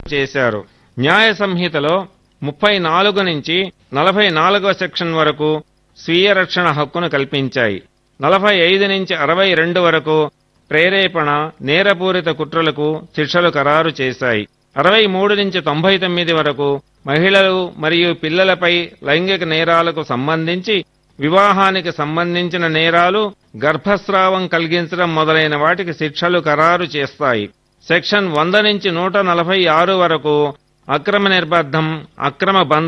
చేశారు న్యాయ సంహితలో ముప్పై నాలుగు నుంచి నలభై నాలుగవ సెక్షన్ వరకు స్వీయ రక్షణ హక్కును కల్పించాయి నలభై ఐదు నుంచి అరవై రెండు వరకు ప్రేరేపణ నేరపూరిత కుట్రలకు శిక్షలు ఖరారు చేశాయి అరవై మూడు నుంచి తొంభై తొమ్మిది వరకు మహిళలు మరియు పిల్లలపై లైంగిక నేరాలకు సంబంధించి వివాహానికి సంబంధించిన నేరాలు గర్భస్రావం కలిగించడం మొదలైన వాటికి శిక్షలు ఖరారు చేస్తాయి సెక్షన్ వంద నుంచి నూట నలభై ఆరు వరకు అక్రమ నిర్బంధం అక్రమ బంధ